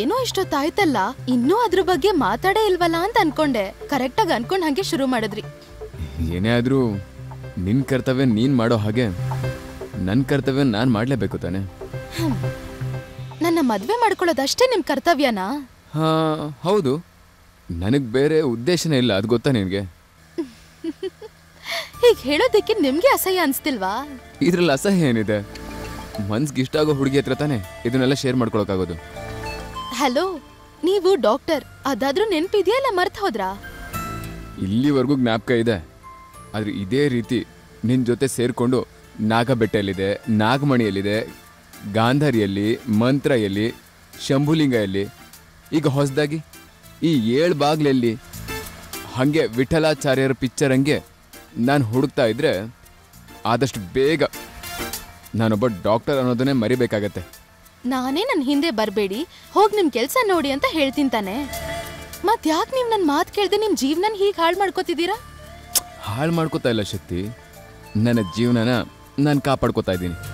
ಏನೋ ಇಷ್ಟೊತ್ತಾಯ್ತಲ್ಲ ಇನ್ನೂ ಅದ್ರ ಬಗ್ಗೆ ಮಾತಾಡೇ ಇಲ್ವಲ್ಲ ಅಂತ ಅನ್ಕೊಂಡೆ ಕರೆಕ್ಟಾಗಿ ಅನ್ಕೊಂಡ್ ಹಂಗೆ ಶುರು ಮಾಡಿದ್ರಿ ಏನೇ ಆದರೂ ನಿನ್ನ ಕರ್ತವ್ಯ ನೀನು ಮಾಡೋ ಹಾಗೆ ನನ್ನ ಕರ್ತವ್ಯ ನಾನು ಮಾಡಲೇಬೇಕು ತಾನೆ ನನ್ನ ಮದ್ವೆ ಮಾಡ್ಕೊಳ್ಳೋದಷ್ಟೇ ನಿಮ್ ಕರ್ತವ್ಯನಾ ಹಾಂ ಹೌದು ನನಗೆ ಬೇರೆ ಉದ್ದೇಶನೇ ಇಲ್ಲ ಅದು ಗೊತ್ತಾ ನಿನಗೆ ಹೀಗ್ ಹೇಳೋದಕ್ಕೆ ನಿಮ್ಗೆ ಅಸಹ್ಯ ಅನ್ಸ್ತಿಲ್ವಾ ಇದ್ರಲ್ಲಿ ಅಸಹ್ಯ ಏನಿದೆ ಮನ್ಸ್ಗೆ ಇಷ್ಟ ಆಗೋ ಹುಡುಗಿ ಹತ್ರ ತಾನೆ ಇದನ್ನೆಲ್ಲ ಶೇರ್ ಮಾಡ್ಕೊಳಕ್ಕಾಗೋದು ಹಲೋ ನೀವು ಡಾಕ್ಟರ್ ಅದಾದ್ರೂ ನೆನ್ಪಿದ್ಯಾ ಇಲ್ಲ ಮರ್ತ್ ಹೋದ್ರಾ ಇಲ್ಲಿವರೆಗೂ ಜ್ಞಾಪಕ ಇದೆ ಆದರೆ ಇದೇ ರೀತಿ ನಿನ್ನ ಜೊತೆ ಸೇರಿಕೊಂಡು ನಾಗಬೆಟ್ಟೆಯಲ್ಲಿದೆ ನಾಗಮಣಿಯಲ್ಲಿದೆ ಗಾಂಧಾರಿಯಲ್ಲಿ ಮಂತ್ರ ಎಲ್ಲಿ ಶಂಭುಲಿಂಗ ಎಲ್ಲಿ ಈಗ ಹೊಸದಾಗಿ ಈ ಏಳು ಬಾಗ್ಲಲ್ಲಿ ಹಾಗೆ ವಿಠಲಾಚಾರ್ಯರ ಪಿಕ್ಚರ್ ಹಂಗೆ ನಾನು ಹುಡುಕ್ತಾ ಇದ್ರೆ ಆದಷ್ಟು ಬೇಗ ನಾನೊಬ್ಬ ಡಾಕ್ಟರ್ ಅನ್ನೋದನ್ನೇ ಮರಿಬೇಕಾಗತ್ತೆ ನಾನೇ ನನ್ ಹಿಂದೆ ಬರ್ಬೇಡಿ ಹೋಗ್ ನಿಮ್ ಕೆಲ್ಸ ನೋಡಿ ಅಂತ ಹೇಳ್ತೀನಿ ತಾನೆ ಮತ್ ಯಾಕ್ ನೀವ್ ನನ್ ಮಾತ್ ಕೇಳ್ದೆ ನಿಮ್ ಜೀವನನ್ ಹೀಗ್ ಹಾಳ್ ಮಾಡ್ಕೋತಿದ್ದೀರಾ ಹಾಳು ಮಾಡ್ಕೋತಾ ಇಲ್ಲ ಶಕ್ತಿ ನನ್ನ ಜೀವನನ ನಾನು ಕಾಪಾಡ್ಕೋತಾ ಇದ್ದೀನಿ